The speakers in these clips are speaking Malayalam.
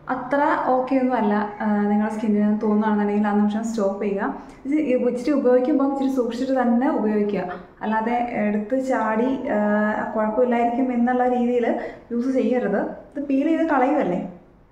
അത്ര ഓക്കെ ഒന്നും അല്ല നിങ്ങളുടെ സ്കിന്നിന് തോന്നുകയാണെന്നുണ്ടെങ്കിൽ ആ നിമിഷം സ്റ്റോപ്പ് ചെയ്യുക ഇത് ഇച്ചിരി ഉപയോഗിക്കുമ്പോൾ ഇച്ചിരി സൂക്ഷിച്ചിട്ട് തന്നെ ഉപയോഗിക്കുക അല്ലാതെ എടുത്ത് ചാടി ആ, കുഴപ്പമില്ലായിരിക്കും എന്നുള്ള രീതിയിൽ യൂസ് ചെയ്യരുത് ഇത് പീൽ ചെയ്ത് കളയുമല്ലേ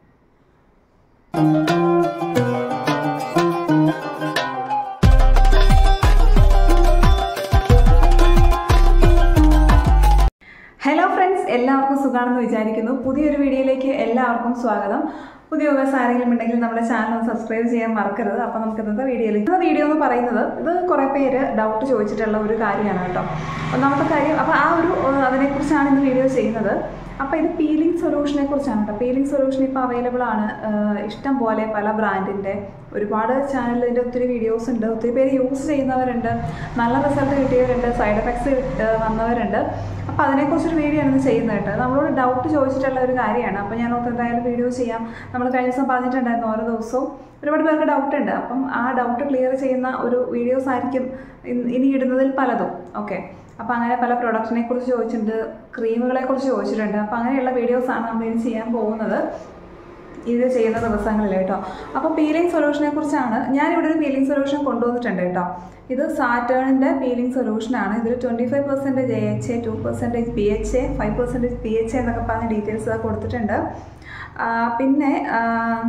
ഹലോ ഫ്രണ്ട്സ് എല്ലാവർക്കും സുഖമാണെന്ന് വിചാരിക്കുന്നു പുതിയൊരു വീഡിയോയിലേക്ക് എല്ലാവർക്കും സ്വാഗതം പുതിയ വ്യൂവേഴ്സ് ആരെങ്കിലും ഉണ്ടെങ്കിൽ നമ്മുടെ ചാനൽ ഒന്ന് സബ്സ്ക്രൈബ് ചെയ്യാൻ മറക്കരുത് അപ്പോൾ നമുക്ക് ഇന്നത്തെ വീഡിയോയിൽ ഇന്നത്തെ വീഡിയോ എന്ന് പറയുന്നത് ഇത് കുറേ പേര് ഡൗട്ട് ചോദിച്ചിട്ടുള്ള ഒരു കാര്യമാണ് കേട്ടോ ഒന്നാമത്തെ കാര്യം അപ്പോൾ ആ ഒരു ഏഹ്, അതിനെക്കുറിച്ചാണ് ഇന്ന് വീഡിയോ ചെയ്യുന്നത് അപ്പോൾ ഇത് പീലിംഗ് സൊല്യൂഷനെ കുറിച്ചാണ് കേട്ടോ പീലിംഗ് സൊല്യൂഷൻ ഇപ്പോൾ അവൈലബിൾ ആണ് ഏഹ്, ഇഷ്ടം പോലെ പല ബ്രാൻഡിൻ്റെ ഒരുപാട് ചാനലിൻ്റെ ഒത്തിരി വീഡിയോസ് ഉണ്ട് ഒത്തിരി പേര് യൂസ് ചെയ്യുന്നവരുണ്ട് നല്ല റിസൾട്ട് കിട്ടിയവരുണ്ട് സൈഡ് എഫക്ട്സ് വന്നവരുണ്ട് അപ്പോൾ അതിനെക്കുറിച്ചൊരു വീഡിയോ ആണ് ഇന്ന് ചെയ്യുന്നത് കേട്ടോ നമ്മളോട് ഡൗട്ട് ചോദിച്ചിട്ടുള്ള ഒരു കാര്യമാണ് അപ്പോൾ ഞാൻ ഓർത്ത് എന്തായാലും വീഡിയോ ചെയ്യാം നമ്മൾ കഴിഞ്ഞ ദിവസം പറഞ്ഞിട്ടുണ്ടായിരുന്നു ഓരോ ദിവസവും ഒരുപാട് പേർക്ക് ഡൗട്ട് ഉണ്ട് അപ്പം ആ ഡൗട്ട് ക്ലിയർ ചെയ്യുന്ന ഒരു വീഡിയോസ് ആയിരിക്കും ഇൻ- ഇനി ഇടുന്നതിൽ പലതും ഓക്കെ അപ്പോൾ അങ്ങനെ പല പ്രൊഡക്റ്റിനെ കുറിച്ച് ചോദിച്ചിട്ടുണ്ട് ക്രീമുകളെ കുറിച്ച് ചോദിച്ചിട്ടുണ്ട് അപ്പോൾ അങ്ങനെയുള്ള വീഡിയോസാണ് നമ്മൾ ഇനി ചെയ്യാൻ പോകുന്നത് ഇത് ചെയ്യുന്ന ദിവസങ്ങളിൽ കേട്ടോ അപ്പോൾ പീലിംഗ് സൊല്യൂഷനെ കുറിച്ചാണ് ഞാനിവിടെ ഒരു പീലിംഗ് സൊല്യൂഷൻ കൊണ്ടുവന്നിട്ടുണ്ട് കേട്ടോ ഇത് സാറ്റേണിൻ്റെ പീലിംഗ് സൊല്യൂഷനാണ് ഇതിൽ twenty five percentage A H A two percentage P H A five percentage P H A എന്നൊക്കെ പറഞ്ഞ ഡീറ്റെയിൽസ് കൊടുത്തിട്ടുണ്ട് ആ, പിന്നെ ആ,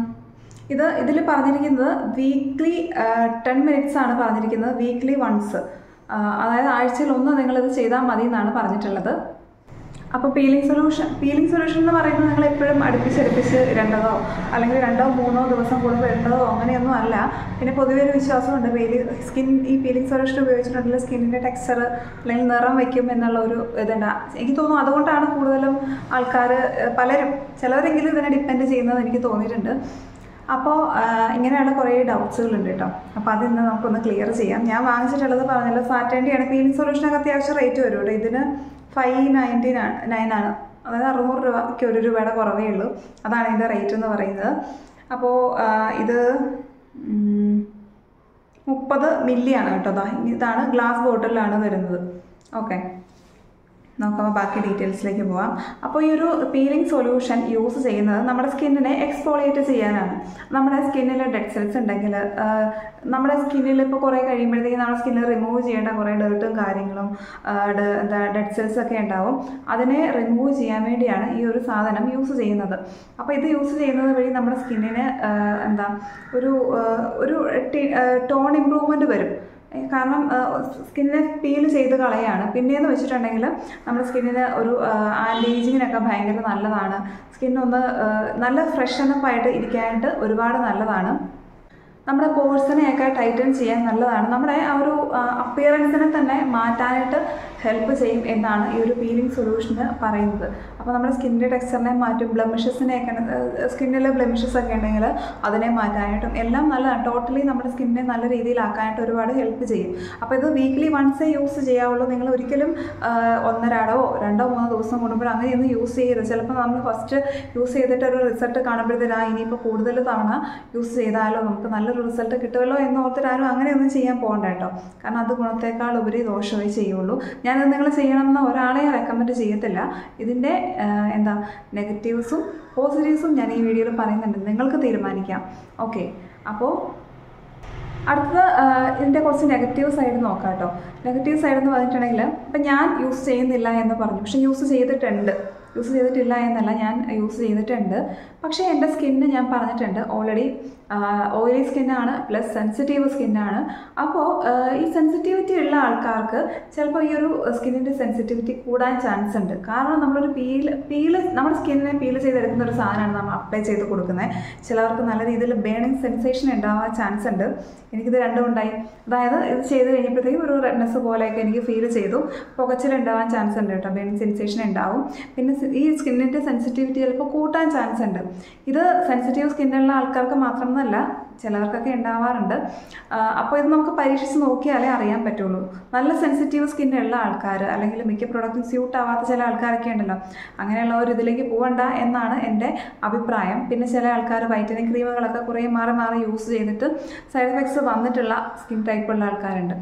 ഇത് ഇതിൽ പറഞ്ഞിരിക്കുന്നത് വീക്ക്ലി ടെൻ മിനിറ്റ്സ് ആണ് പറഞ്ഞിരിക്കുന്നത് വീക്ക്ലി വൺസ് അതായത് ആഴ്ചയിൽ ഒന്ന് നിങ്ങളിത് ചെയ്താൽ മതി എന്നാണ് പറഞ്ഞിട്ടുള്ളത് അപ്പോൾ പീലിംഗ് സൊല്യൂഷൻ പീലിംഗ് സൊല്യൂഷൻ എന്ന് പറയുന്നത് നിങ്ങൾ എപ്പോഴും അടുപ്പിച്ചടുപ്പിച്ച് ഇടേണ്ടതോ അല്ലെങ്കിൽ രണ്ടോ മൂന്നോ ദിവസം കൂടുമ്പോൾ ഇടേണ്ടതോ അങ്ങനെയൊന്നും അല്ല പിന്നെ പൊതുവെ ഒരു വിശ്വാസമുണ്ട് പീലി സ്കിൻ ഈ പീലിംഗ് സൊല്യൂഷൻ ഉപയോഗിച്ചിട്ടുണ്ടെങ്കിൽ സ്കിന്നിൻ്റെ ടെക്സ്ചർ അല്ലെങ്കിൽ നിറം വയ്ക്കും എന്നുള്ള ഒരു ഇതുണ്ട് എനിക്ക് തോന്നുന്നു അതുകൊണ്ടാണ് കൂടുതലും ആൾക്കാർ പലരും ചിലവരെങ്കിലും ഇതിനെ ഡിപ്പെൻഡ് ചെയ്യുന്നത് എനിക്ക് തോന്നിയിട്ടുണ്ട് അപ്പോൾ ഇങ്ങനെയുള്ള കുറേ ഡൗട്ട്സുകൾ ഉണ്ട് കേട്ടോ അപ്പോൾ അത് ഇന്ന് നമുക്കൊന്ന് ക്ലിയർ ചെയ്യാം ഞാൻ വാങ്ങിച്ചിട്ടുള്ളത് പറഞ്ഞല്ലോ സാറ്റേൻ്റെയാണ് പീലിംഗ് സൊല്യൂഷനൊക്കെ അത്യാവശ്യം റേറ്റ് വരും കേട്ടോ ഇതിന് ഫൈവ് നയൻറ്റി നയൻ ആണ് അതായത് അറുന്നൂറ് രൂപയ്ക്ക് ഒരു രൂപയുടെ കുറവേ ഉള്ളൂ അതാണ് ഇതിൻ്റെ റേറ്റ് എന്ന് പറയുന്നത് അപ്പോൾ ഇത് ഉം, മുപ്പത് മില്ലിയാണ് കേട്ടോ ദാ ഇതാണ് ഗ്ലാസ് ബോട്ടിലാണ് വരുന്നത് ഓക്കെ നോക്കുമ്പോൾ ബാക്കി ഡീറ്റെയിൽസിലേക്ക് പോവാം അപ്പോൾ ഈ ഒരു പീലിംഗ് സൊല്യൂഷൻ യൂസ് ചെയ്യുന്നത് നമ്മുടെ സ്കിന്നിനെ എക്സ്പോളിയേറ്റ് ചെയ്യാനാണ് നമ്മുടെ സ്കിന്നിൽ ഡെഡ് സെൽസ് ഉണ്ടെങ്കിൽ ആ, നമ്മുടെ സ്കിന്നിൽ ഇപ്പോൾ കുറേ കഴിയുമ്പോഴത്തേക്കും നമ്മുടെ സ്കിന്നിൽ റിമൂവ് ചെയ്യേണ്ട കുറേ ഡേർട്ടും കാര്യങ്ങളും ആ, ഡ- എന്താ ഡെഡ് സെൽസ് ഒക്കെ ഉണ്ടാവും അതിനെ റിമൂവ് ചെയ്യാൻ വേണ്ടിയാണ് ഈ ഒരു സാധനം യൂസ് ചെയ്യുന്നത് അപ്പോൾ ഇത് യൂസ് ചെയ്യുന്നത് വഴി നമ്മുടെ സ്കിന്നിന് ആ, എന്താ ഒരു ആ, ഒരു ടോൺ ഇമ്പ്രൂവ്മെൻറ്റ് വരും ഏ, കാരണം സ്കിന്നിനെ പീൽ ചെയ്ത് കളയാണ് പിന്നെയെന്ന് വെച്ചിട്ടുണ്ടെങ്കിൽ നമ്മുടെ സ്കിന്നിന് ഒരു ആൻറ്റി ഏജിങ്ങിനൊക്കെ ഭയങ്കര നല്ലതാണ് സ്കിന്നൊന്ന് ആ, നല്ല ഫ്രഷനപ്പായിട്ട് ഇരിക്കാനായിട്ട് ഒരുപാട് നല്ലതാണ് നമ്മുടെ പോഴ്സിനെയൊക്കെ ടൈറ്റൻ ചെയ്യാൻ നല്ലതാണ് നമ്മുടെ ആ ഒരു അപ്പിയറൻസിനെ തന്നെ മാറ്റാനായിട്ട് ഹെൽപ്പ് ചെയ്യും എന്നാണ് ഈ ഒരു പീലിംഗ് സൊല്യൂഷന് പറയുന്നത് അപ്പോൾ നമ്മുടെ സ്കിന്നിൻ്റെ ടെക്സ്ചറിനെ മാറ്റും ബ്ലമിഷസിനെയൊക്കെ സ്കിന്നിൽ ബ്ലമിഷസ് ഒക്കെ ഉണ്ടെങ്കിൽ അതിനെ മാറ്റാനായിട്ടും എല്ലാം നല്ലതാണ് ടോട്ടലി നമ്മുടെ സ്കിന്നിനെ നല്ല രീതിയിലാക്കാനായിട്ട് ഒരുപാട് ഹെൽപ്പ് ചെയ്യും അപ്പോൾ ഇത് വീക്ക്ലി വൺസേ യൂസ് ചെയ്യാവുള്ളൂ നിങ്ങൾ ഒരിക്കലും ആ, ഒന്നരാടോ രണ്ടോ മൂന്നോ ദിവസം കൂടുമ്പോൾ അങ്ങനെയൊന്നും യൂസ് ചെയ്യരുത് ചിലപ്പോൾ നമ്മൾ ഫസ്റ്റ് യൂസ് ചെയ്തിട്ട് ഒരു റിസൾട്ട് കാണുമ്പോഴത്തേനും ആ ഇനിയിപ്പോൾ കൂടുതൽ തവണ യൂസ് ചെയ്താലോ നമുക്ക് നല്ലൊരു റിസൾട്ട് കിട്ടുമല്ലോ എന്ന് ഓർത്തിട്ട് ആരും അങ്ങനെയൊന്നും ചെയ്യാൻ പോകണ്ട കേട്ടോ കാരണം അത് ഗുണത്തേക്കാൾ ഉപരി ദോഷമേ ചെയ്യുള്ളൂ ഞാനത് നിങ്ങൾ ചെയ്യണമെന്ന് ഒരാളെയും റെക്കമെൻഡ് ചെയ്യത്തില്ല ഇതിൻ്റെ ആ, എന്താ നെഗറ്റീവ്സും പോസിറ്റീവ്സും ഞാൻ ഈ വീഡിയോയിൽ പറയുന്നുണ്ട് നിങ്ങൾക്ക് തീരുമാനിക്കാം ഓക്കെ അപ്പോൾ അടുത്തത് ആ, ഇതിൻ്റെ കുറച്ച് നെഗറ്റീവ് സൈഡ് നോക്കാം കേട്ടോ നെഗറ്റീവ് സൈഡ് എന്ന് പറഞ്ഞിട്ടുണ്ടെങ്കിൽ ഇപ്പം ഞാൻ യൂസ് ചെയ്യുന്നില്ല എന്ന് പറഞ്ഞു പക്ഷെ യൂസ് ചെയ്തിട്ടുണ്ട് യൂസ് ചെയ്തിട്ടില്ല എന്നല്ല ഞാൻ യൂസ് ചെയ്തിട്ടുണ്ട് പക്ഷേ എൻ്റെ സ്കിന്ന് ഞാൻ പറഞ്ഞിട്ടുണ്ട് ഓൾറെഡി ഓയിലി സ്കിന്നാണ് പ്ലസ് സെൻസിറ്റീവ് സ്കിന്നാണ് അപ്പോൾ ഈ സെൻസിറ്റിവിറ്റി ഉള്ള ആൾക്കാർക്ക് ചിലപ്പോൾ ഈ ഒരു സ്കിന്നിൻ്റെ സെൻസിറ്റിവിറ്റി കൂടാൻ ചാൻസ് ഉണ്ട് കാരണം നമ്മളൊരു പീല് പീല് നമ്മുടെ സ്കിന്നിനെ പീല് ചെയ്തെടുക്കുന്ന ഒരു സാധനമാണ് നമ്മൾ അപ്ലൈ ചെയ്ത് കൊടുക്കുന്നത് ചിലവർക്ക് നല്ല രീതിയിൽ ബേണിംഗ് സെൻസേഷൻ ഉണ്ടാവാൻ ചാൻസ് ഉണ്ട് എനിക്കിത് രണ്ടും ഉണ്ടായി അതായത് ഇത് ചെയ്ത് കഴിഞ്ഞപ്പോഴത്തേക്കും ഒരു റെഡ്നെസ് പോലെയൊക്കെ എനിക്ക് ഫീൽ ചെയ്തു പുകച്ചിലുണ്ടാവാൻ ചാൻസ് ഉണ്ട് കേട്ടോ ബേണിംഗ് സെൻസേഷൻ ഉണ്ടാവും പിന്നെ സി- ഈ സ്കിന്നിൻ്റെ സെൻസിറ്റിവിറ്റി ചിലപ്പോൾ കൂട്ടാൻ ചാൻസ് ഉണ്ട് ഇത് സെൻസിറ്റീവ് സ്കിന്നുള്ള ആൾക്കാർക്ക് മാത്രമെന്നല്ല ചിലവർക്കൊക്കെ ഉണ്ടാവാറുണ്ട് അപ്പോൾ ഇത് നമുക്ക് പരീക്ഷിച്ച് നോക്കിയാലേ അറിയാൻ പറ്റുള്ളൂ നല്ല സെൻസിറ്റീവ് സ്കിന്നുള്ള ആൾക്കാർ അല്ലെങ്കിൽ മിക്ക പ്രൊഡക്റ്റും സ്യൂട്ട് ആവാത്ത ചില ആൾക്കാരൊക്കെ ഉണ്ടല്ലോ അങ്ങനെയുള്ളവർ ഇതിലേക്ക് പോകണ്ട എന്നാണ് എൻ്റെ അഭിപ്രായം പിന്നെ ചില ആൾക്കാർ വൈറ്റനിങ് ക്രീമുകളൊക്കെ കുറേ മാറി മാറി യൂസ് ചെയ്തിട്ട് സൈഡ് എഫക്ട്സ് വന്നിട്ടുള്ള സ്കിൻ ടൈപ്പുള്ള ആൾക്കാരുണ്ട്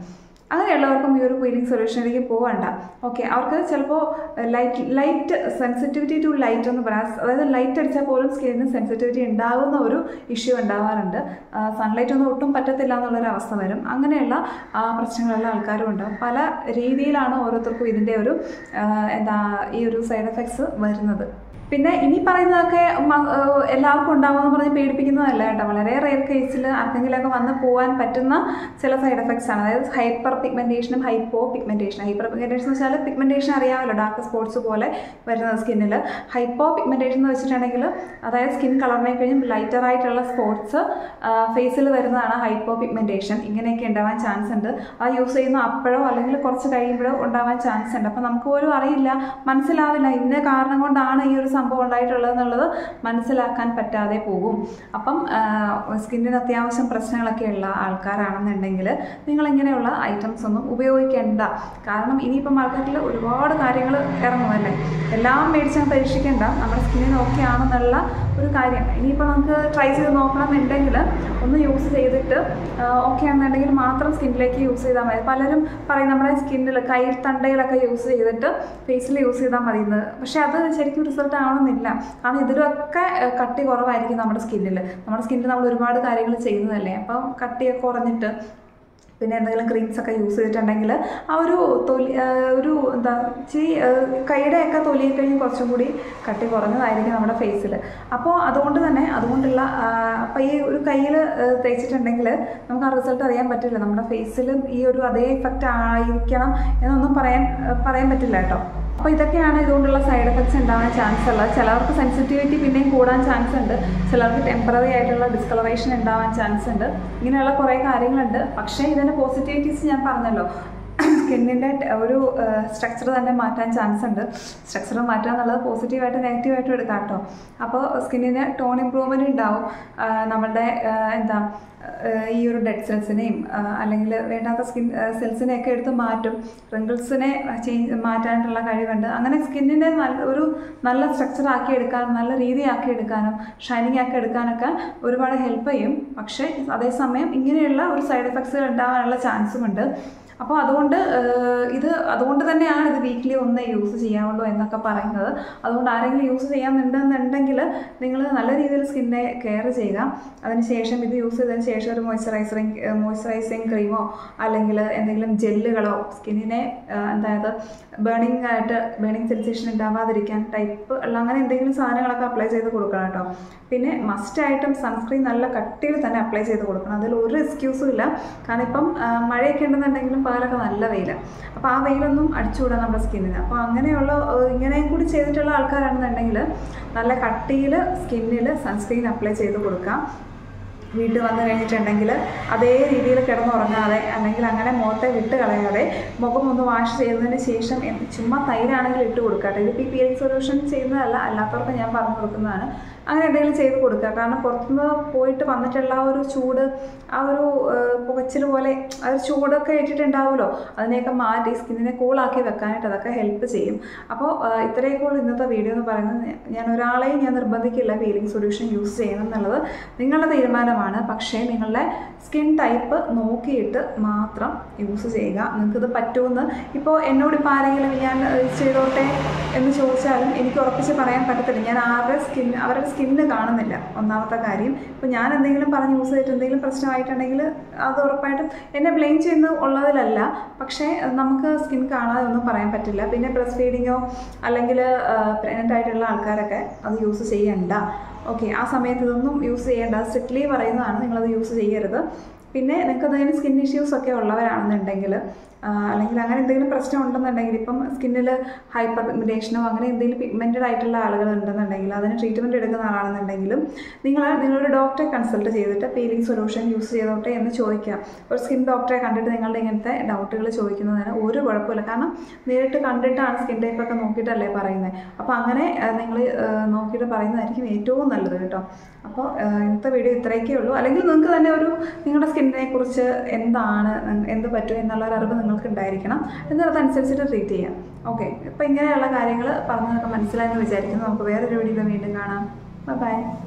അങ്ങനെയുള്ളവർക്കും ഈ ഒരു പീലിംഗ് സൊല്യൂഷനിലേക്ക് പോകണ്ട ഓക്കെ അവർക്ക് ചിലപ്പോൾ light light sensitivity to light എന്ന് പറയാം അതായത് ലൈറ്റ് അടിച്ചാൽ പോലും സ്കിന്നിന് സെൻസിറ്റിവിറ്റി ഉണ്ടാകുന്ന ഒരു ഇഷ്യൂ ഉണ്ടാവാറുണ്ട് സൺലൈറ്റ് ഒന്നും ഒട്ടും പറ്റത്തില്ല എന്നുള്ളൊരു അവസ്ഥ വരും അങ്ങനെയുള്ള ആ, പ്രശ്നങ്ങളുള്ള ആൾക്കാരും ഉണ്ടാവും പല രീതിയിലാണ് ഓരോരുത്തർക്കും ഇതിൻ്റെ ഒരു ആ, എന്താ ഈ ഒരു സൈഡ് എഫക്ട്സ് വരുന്നത് പിന്നെ ഇനി പറയുന്നതൊക്കെ മ- ഏഹ് എല്ലാവർക്കും ഉണ്ടാവുമെന്ന് പറഞ്ഞ് പേടിപ്പിക്കുന്നതല്ല കേട്ടോ വളരെ റെയർ കേസിൽ ആർക്കെങ്കിലുമൊക്കെ വന്ന് പോകാൻ പറ്റുന്ന ചില സൈഡ് എഫക്ട്സ് ആണ് അതായത് ഹൈപ്പർ പിഗ്മെൻറ്റേഷനും ഹൈപ്പോ പിഗ്മെൻറ്റേഷൻ ഹൈപ്പർ പിഗ്മെൻറ്റേഷൻ എന്ന് വെച്ചാൽ പിഗ്മെൻറ്റേഷൻ അറിയാമല്ലോ ഡാർക്ക് സ്പോട്സ് പോലെ വരുന്നത് സ്കിന്നിൽ ഹൈപ്പോ പിഗ്മെൻറ്റേഷൻ എന്ന് വെച്ചിട്ടുണ്ടെങ്കിൽ അതായത് സ്കിൻ കളറിനെ കഴിഞ്ഞും ലൈറ്റർ ആയിട്ടുള്ള സ്പോട്സ് ഫേസിൽ വരുന്നതാണ് ഹൈപ്പോ പിഗ്മെൻറ്റേഷൻ ഇങ്ങനെയൊക്കെ ഉണ്ടാവാൻ ചാൻസ് ഉണ്ട് അത് യൂസ് ചെയ്യുന്ന അപ്പോഴോ അല്ലെങ്കിൽ കുറച്ച് കഴിയുമ്പോഴോ ഉണ്ടാവാൻ ചാൻസ് ഉണ്ട് അപ്പോൾ നമുക്ക് പോലും അറിയില്ല മനസ്സിലാവില്ല ഇന്ന കാരണം കൊണ്ടാണ് ഈ ഒരു സംഭവം ഉണ്ടായിട്ടുള്ളത് എന്നുള്ളത് മനസ്സിലാക്കാൻ പറ്റാതെ പോകും അപ്പം സ്കിന്നിന് അത്യാവശ്യം പ്രശ്നങ്ങളൊക്കെ ഉള്ള ആൾക്കാരാണെന്നുണ്ടെങ്കിൽ നിങ്ങൾ ഇങ്ങനെയുള്ള ഐറ്റംസ് ഒന്നും ഉപയോഗിക്കേണ്ട കാരണം ഇനിയിപ്പോൾ മാർക്കറ്റിൽ ഒരുപാട് കാര്യങ്ങൾ ഇറങ്ങുമല്ലേ എല്ലാം മേടിച്ചാൽ പരീക്ഷിക്കേണ്ട നമ്മുടെ സ്കിന്നിന് ഓക്കെ ആണെന്നുള്ള ഒരു കാര്യം ഇനിയിപ്പോൾ നമുക്ക് ട്രൈ ചെയ്ത് നോക്കണമെന്നുണ്ടെങ്കിൽ ഒന്ന് യൂസ് ചെയ്തിട്ട് ഓക്കെ ആണെന്നുണ്ടെങ്കിൽ മാത്രം സ്കിന്നിലേക്ക് യൂസ് ചെയ്താൽ മതി പലരും പറയും നമ്മുടെ സ്കിന്നിൽ കൈ തണ്ടയിലൊക്കെ യൂസ് ചെയ്തിട്ട് ഫേസിൽ യൂസ് ചെയ്താൽ മതി എന്ന് പക്ഷേ അത് ശരിക്കും റിസൾട്ട് ആവണമെന്നില്ല കാരണം ഇതിലൊക്കെ ഏഹ്, കട്ടി കുറവായിരിക്കും നമ്മുടെ സ്കിന്നിൽ നമ്മുടെ സ്കിന്നിൽ നമ്മൾ ഒരുപാട് കാര്യങ്ങൾ ചെയ്യുന്നതല്ലേ അപ്പം കട്ടിയൊക്കെ കുറഞ്ഞിട്ട് പിന്നെ എന്തെങ്കിലും ക്രീംസ് ഒക്കെ യൂസ് ചെയ്തിട്ടുണ്ടെങ്കിൽ ആ ഒരു തൊലി ആ, ഒരു എന്താ ഇച്ചിരി ആ, കൈയുടെയൊക്കെ തൊലിയെ കഴിഞ്ഞ് കുറച്ചും കൂടി കട്ടി കുറഞ്ഞതായിരിക്കും നമ്മുടെ ഫേസിൽ അപ്പോൾ അതുകൊണ്ട് തന്നെ അതുകൊണ്ടുള്ള അപ്പോൾ ഈ ഒരു കയ്യിൽ തേച്ചിട്ടുണ്ടെങ്കിൽ നമുക്ക് ആ റിസൾട്ട് അറിയാൻ പറ്റില്ല നമ്മുടെ ഫേസിലും ഈ ഒരു അതേ എഫക്റ്റ് ആയിരിക്കണം എന്നൊന്നും പറയാൻ ആ, പറയാൻ പറ്റില്ല കേട്ടോ അപ്പോൾ ഇതൊക്കെയാണ് ഇതുകൊണ്ടുള്ള സൈഡ് എഫക്ട്സ് ഉണ്ടാവാൻ ചാൻസ് ഉള്ളത് ചിലർക്ക് സെൻസിറ്റിവിറ്റി പിന്നെയും കൂടാൻ ചാൻസ് ഉണ്ട് ചിലർക്ക് ടെമ്പററി ആയിട്ടുള്ള ഡിസ്കളറേഷൻ ഉണ്ടാവാൻ ചാൻസ് ഉണ്ട് ഇങ്ങനെയുള്ള കുറേ കാര്യങ്ങളുണ്ട് പക്ഷേ ഇതിൻ്റെ പോസിറ്റിവിറ്റീസ് ഞാൻ പറഞ്ഞല്ലോ സ്കിന്നിൻ്റെ ഒരു സ്ട്രക്ചർ തന്നെ മാറ്റാൻ ചാൻസ് ഉണ്ട് സ്ട്രക്ചർ മാറ്റുക എന്നുള്ളത് പോസിറ്റീവായിട്ട് നെഗറ്റീവായിട്ടും എടുക്കാം കേട്ടോ അപ്പോൾ സ്കിന്നിന് ടോൺ ഇമ്പ്രൂവ്മെൻറ്റ് ഉണ്ടാവും ആ, നമ്മളുടെ ആ, എന്താ ആ, ഈ ഒരു ഡെഡ് സെൽസിനെയും അല്ലെങ്കിൽ വേണ്ടാത്ത സ്കിൻ സെൽസിനെയൊക്കെ എടുത്ത് മാറ്റും റിങ്കിൾസിനെ ചേഞ്ച് മാറ്റാനായിട്ടുള്ള കഴിവുണ്ട് അങ്ങനെ സ്കിന്നിനെ നല്ല ഒരു നല്ല സ്ട്രക്ചർ ആക്കി എടുക്കാനും നല്ല രീതി ആക്കി എടുക്കാനും ഷൈനിങ് ആക്കി എടുക്കാനൊക്കെ ഒരുപാട് ഹെൽപ്പ് ചെയ്യും പക്ഷേ അതേസമയം ഇങ്ങനെയുള്ള ഒരു സൈഡ് എഫക്ട്സുകൾ ഉണ്ടാകാനുള്ള ചാൻസും ഉണ്ട് അപ്പോൾ അതുകൊണ്ട് ഏഹ്, ഇത് അതുകൊണ്ട് തന്നെയാണ് ഇത് വീക്ക്ലി ഒന്ന് യൂസ് ചെയ്യാവുള്ളൂ എന്നൊക്കെ പറയുന്നത് അതുകൊണ്ട് ആരെങ്കിലും യൂസ് ചെയ്യാമെന്നുണ്ടെന്നുണ്ടെങ്കിൽ നിങ്ങൾ നല്ല രീതിയിൽ സ്കിന്നെ കെയർ ചെയ്യുക അതിനുശേഷം ഇത് യൂസ് ചെയ്തതിന് ശേഷം ഒരു മോയ്സ്ചറൈസറിങ് മോയ്സ്ചറൈസിങ് ക്രീമോ അല്ലെങ്കിൽ എന്തെങ്കിലും ജെല്ലുകളോ സ്കിന്നിനെ അതായത് ബേണിംഗ് ആയിട്ട് ബേണിംഗ് സെൻസേഷൻ ഉണ്ടാവാതിരിക്കാൻ ടൈപ്പ് ഉള്ള അങ്ങനെ എന്തെങ്കിലും സാധനങ്ങളൊക്കെ അപ്ലൈ ചെയ്ത് കൊടുക്കണം കേട്ടോ പിന്നെ മസ്റ്റായിട്ടും സൺസ്ക്രീൻ നല്ല കട്ടിയിൽ തന്നെ അപ്ലൈ ചെയ്ത് കൊടുക്കണം അതിൽ ഒരു എക്സ്ക്യൂസും ഇല്ല കാരണം ഇപ്പം ആ, മഴയൊക്കെ ഉണ്ടെന്നുണ്ടെങ്കിലും പകലൊക്കെ നല്ല വെയിലാണ് അപ്പോൾ ആ വെയിലൊന്നും അടിച്ചുകൂടാ നമ്മുടെ സ്കിന്നിന് അപ്പോൾ അങ്ങനെയുള്ള ഏഹ്, ഇങ്ങനെയും കൂടി ചെയ്തിട്ടുള്ള ആൾക്കാരാണെന്നുണ്ടെങ്കിൽ നല്ല കട്ടിയിൽ സ്കിന്നിൽ സൺസ്ക്രീൻ അപ്ലൈ ചെയ്ത് കൊടുക്കാം വീട്ടിൽ വന്നു കഴിഞ്ഞിട്ടുണ്ടെങ്കിൽ അതേ രീതിയിൽ കിടന്നുറങ്ങാതെ അല്ലെങ്കിൽ അങ്ങനെ മുഖത്തെ വിട്ട് കളയാതെ മുഖം ഒന്ന് വാഷ് ചെയ്തതിന് ശേഷം എന്ത് ചുമ്മാ തൈരാണെങ്കിൽ ഇട്ട് കൊടുക്കട്ടെ ഇതിപ്പോൾ ഈ പി എൽ സൊല്യൂഷൻ ചെയ്യുന്നതല്ല അല്ലാത്തവർക്ക് ഞാൻ പറഞ്ഞു കൊടുക്കുന്നതാണ് അങ്ങനെ എന്തെങ്കിലും ചെയ്ത് കൊടുക്കുക കാരണം പുറത്തുനിന്ന് പോയിട്ട് വന്നിട്ടുള്ള ആ ഒരു ചൂട് ആ ഒരു പുകച്ചിൽ പോലെ ആ ഒരു ചൂടൊക്കെ ഇട്ടിട്ടുണ്ടാവുമല്ലോ അതിനെയൊക്കെ മാറ്റി സ്കിന്നിനെ കൂളാക്കി വെക്കാനായിട്ട് അതൊക്കെ ഹെൽപ്പ് ചെയ്യും അപ്പോൾ ഇത്രയൊക്കെ ഉള്ളൂ ഇന്നത്തെ വീഡിയോ എന്ന് പറയുന്നത് ഞാൻ ഒരാളെയും ഞാൻ നിർബന്ധിക്കില്ല ഫീലിംഗ് സൊല്യൂഷൻ യൂസ് ചെയ്യണം എന്നുള്ളത് നിങ്ങളുടെ തീരുമാനമാണ് പക്ഷേ നിങ്ങളുടെ സ്കിൻ ടൈപ്പ് നോക്കിയിട്ട് മാത്രം യൂസ് ചെയ്യുക നിങ്ങൾക്കിത് പറ്റുമെന്ന് ഇപ്പോൾ എന്നോട് ഇപ്പോൾ ആരെങ്കിലും ഞാൻ ഏഹ്, ചെയ്തോട്ടെ എന്ന് ചോദിച്ചാലും എനിക്ക് ഉറപ്പിച്ച് പറയാൻ പറ്റത്തില്ല ഞാൻ ആരുടെ സ്കിൻ അവരുടെ സ്കിന്ന് കാണുന്നില്ല ഒന്നാമത്തെ കാര്യം ഇപ്പോൾ ഞാൻ എന്തെങ്കിലും പറഞ്ഞ് യൂസ് ചെയ്തിട്ട് എന്തെങ്കിലും പ്രശ്നമായിട്ടുണ്ടെങ്കിൽ അത് ഉറപ്പായിട്ടും എന്നെ ബ്ലെയിം ചെയ്യുന്നത് ഉള്ളതിലല്ല പക്ഷേ ഏഹ്, നമുക്ക് സ്കിൻ കാണാതെ ഒന്നും പറയാൻ പറ്റില്ല പിന്നെ ബ്രസ്റ്റ് ഫീഡിങ്ങോ അല്ലെങ്കിൽ പ്രഗ്നൻ്റ് ആയിട്ടുള്ള ആൾക്കാരൊക്കെ അത് യൂസ് ചെയ്യണ്ട ഓക്കെ ആ സമയത്ത് ഇതൊന്നും യൂസ് ചെയ്യേണ്ട സ്ട്രിക്ട്ലി പറയുന്നതാണ് നിങ്ങളത് യൂസ് ചെയ്യരുത് പിന്നെ നിങ്ങൾക്ക് എന്തെങ്കിലും സ്കിൻ ഇഷ്യൂസ് ഒക്കെ ഉള്ളവരാണെന്നുണ്ടെങ്കിൽ ആ, അല്ലെങ്കിൽ അങ്ങനെ എന്തെങ്കിലും പ്രശ്നം ഉണ്ടെന്നുണ്ടെങ്കിൽ ഇപ്പം സ്കിന്നിൽ ഹൈപ്പർ പിഗ്മെൻറ്റേഷനോ അങ്ങനെ എന്തെങ്കിലും പിഗ്മെൻറ്റഡ് ആയിട്ടുള്ള ആളുകൾ ഉണ്ടെന്നുണ്ടെങ്കിൽ അതിന് ട്രീറ്റ്മെൻറ്റ് എടുക്കുന്ന ആളാണെന്നുണ്ടെങ്കിലും നിങ്ങൾ നിങ്ങളൊരു ഡോക്ടറെ കൺസൾട്ട് ചെയ്തിട്ട് പീലിംഗ് സൊല്യൂഷൻ യൂസ് ചെയ്തോട്ടെ എന്ന് ചോദിക്കാം ഒരു സ്കിൻ ഡോക്ടറെ കണ്ടിട്ട് നിങ്ങളുടെ ഇങ്ങനത്തെ ഡൗട്ടുകൾ ചോദിക്കുന്നതിന് ഒരു കുഴപ്പമില്ല കാരണം നേരിട്ട് കണ്ടിട്ടാണ് സ്കിൻ ടൈപ്പ് ഒക്കെ നോക്കിയിട്ടല്ലേ പറയുന്നത് അപ്പോൾ അങ്ങനെ നിങ്ങൾ നോക്കിയിട്ട് പറയുന്നതായിരിക്കും ഏറ്റവും നല്ലത് കേട്ടോ അപ്പോൾ ഇന്നത്തെ വീഡിയോ ഇത്രയൊക്കെ ഉള്ളൂ അല്ലെങ്കിൽ നിങ്ങൾക്ക് തന്നെ ഒരു നിങ്ങളുടെ സ്കിന്നിനെ കുറിച്ച് എന്താണ് നിങ്ങ- എന്ത് പറ്റും എന്നുള്ള ഒരു അറിവ് നിങ്ങൾക്ക് ഉണ്ടായിരിക്കണം എന്നിട്ട് അതനുസരിച്ചിട്ട് ട്രീറ്റ് ചെയ്യാം ഓക്കെ അപ്പോൾ ഇങ്ങനെയുള്ള കാര്യങ്ങൾ പറഞ്ഞതൊക്കെ മനസ്സിലായെന്ന് വിചാരിക്കുന്നു നമുക്ക് വേറൊരു വീഡിയോയിൽ വീണ്ടും കാണാം ബൈ